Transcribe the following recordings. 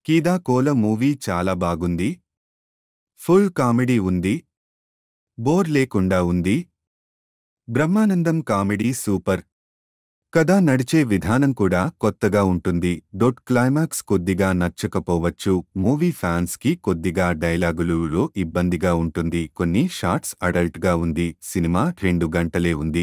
కీదా కోల movie చాలా బాగుంది full comedy ఉంది బోర్ లేకుండా ఉంది బ్రహ్మానందం కామెడీ సూపర్ కథ నడిచే విధానం కూడా కొత్తగా ఉంటుంది డొట్ క్లైమాక్స్ కొద్దిగా నచ్చకపోవచ్చు మూవీ ఫ్యాన్స్ కి కొద్దిగా డైలాగులలో ఇబ్బందిగా ఉంటుంది కొన్ని షార్ట్స్ అడల్ట్ గా ఉంది సినిమా రెండు గంటలే ఉంది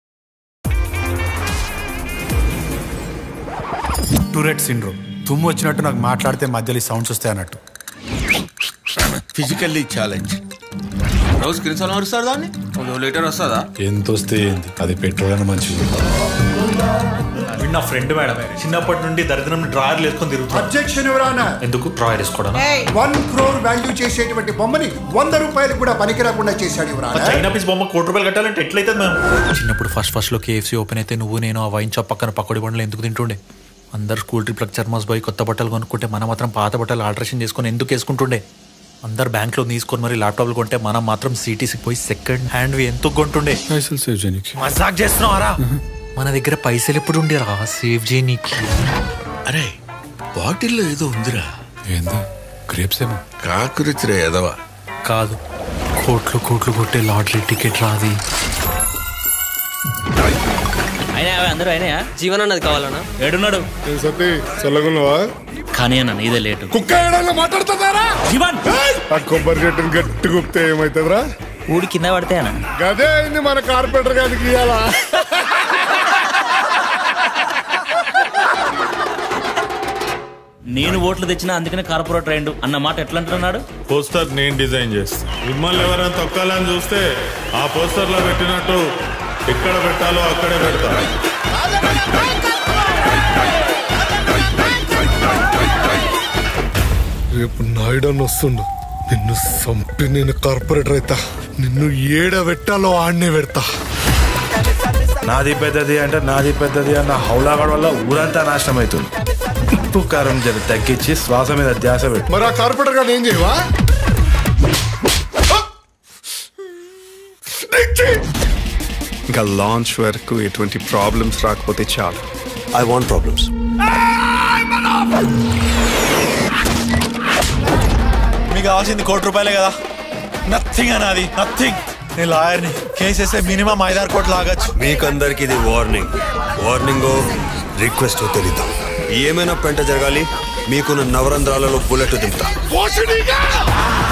టూరెట్ సిండ్రోమ్ తుమ్ము వచ్చినట్టు నాకు మాట్లాడితే మధ్యలో ఈ సౌండ్స్ వస్తాయి అన్నట్టు ఫిజికల్లీ ఛాలెంజ్ రోజు స్క్రీన్ సార్ మారుస్తారు దాన్ని ఒక లీటర్ వస్తుందా ఎంత వస్తే ఏంది అది పెట్రోల్ అని మంచిది వీడు నా ఫ్రెండ్ మేడం చిన్నప్పటి నుండి దరిద్రం డ్రాయర్లు వేసుకొని తిరుగుతాడు అబ్జెక్షన్ ఎవరానా ఎందుకు డ్రాయర్ వేసుకోవడం వన్ క్రోర్ వాల్యూ చేసేటువంటి బొమ్మని వంద రూపాయలు కూడా పనికి రాకుండా చేశాడు ఎవరానా చైనా పీస్ బొమ్మ కోటి రూపాయలు కట్టాలంటే ఎట్లయితే మేము చిన్నప్పుడు ఫస్ట్ ఫస్ట్ లో కేఎఫ్సీ ఓపెన్ అయితే నువ్వు నేను ఆ వైన్ షాప్ పక్కన పకోడి బండ్లు ఎందుకు తింటుండే అందరు స్కూల్ ట్రిప్ చర్మాస్ పోయి కొత్త బట్టలు కొనుక్కుంటే మనం మాత్రం పాత బట్టలు ఆల్టరేషన్ చేసుకొని ఎందుకు వేసుకుంటుండే అందరు బ్యాంక్ లో తీసుకొని మరి ల్యాప్టాప్లు కొంటే మనం మాత్రం సిటీసీకి పోయి సెకండ్ హ్యాండ్ ఎందుకు కొంటుండే పైసలు సేవ్ చేయడానికి మజాక్ చేస్తున్నావారా మన దగ్గర పైసలు ఎప్పుడు ఉండేరా సేవ్ చేయనీకి అరే బాటిల్లో ఏదో ఉందిరా ఏందా గ్రేప్స్ ఏమో కాకురిచిరే ఎదవా కాదు కోట్లు కోట్లు కొట్టే లాటరీ టికెట్ రాది అయినా అవి అందరూ అయినాయా జీవన్ అన్నది కావాలన్నా ఏడున్నాడు సతీ చల్లగున్నావా కానీ అన్న నీదే లేటు కుక్క ఏడన్నా మాట్లాడుతుందారా జీవన్ ఆ కొబ్బరి చెట్టుని గట్టి గుప్తే ఏమైతుందిరా ఊడి కింద పడితే అన్న గదే అయింది మన కార్పెంటర్ గారికి ఇయ్యాలా నేను ఓట్లు తెచ్చినా అందుకనే కార్పొరేటర్ అయిండు అన్న మాట ఎట్లా అంటున్నాడు పోస్టర్ నేను డిజైన్ చేస్తా మిమ్మల్ని ఎవరైనా తొక్కాలని చూస్తే ఆ పోస్టర్ లో పెట్టినట్టు ఎక్కడ పెట్టాలో అక్కడే పెడతా రేపు నాయుడని వస్తుండు నిన్ను సంపి నేను కార్పొరేటర్ అయితా నిన్ను ఏడ పెట్టాలో ఆడనే పెడతా నాది పెద్దది అంటే నాది పెద్దది అన్న హౌలాగడ్ వల్ల ఊరంతా నాశనం అవుతుంది ఉప్పు కారం జర తగ్గించి శ్వాస మీద ధ్యాస పెట్టు మరి ఆ కార్పొరేటర్ గారు ఏం చేయవా ఇంకా లాంచ్ వరకు ఎటువంటి ప్రాబ్లమ్స్ రాకపోతే చాలు ఐ వాంట్ ప్రాబ్లమ్స్ మీకు కావాల్సింది కోటి రూపాయలే కదా నథింగ్ అన్నది నథింగ్ నేను లాయర్ని కేసు వేస్తే మినిమం ఐదారు కోట్లు ఆగచ్చు మీకందరికి ఇది వార్నింగ్ వార్నింగ్ రిక్వెస్ట్ తెలీదు ఏమైనా పెంట జరగాలి మీకున్న నవరంధ్రాలలో బుల్లెట్ దింపుతా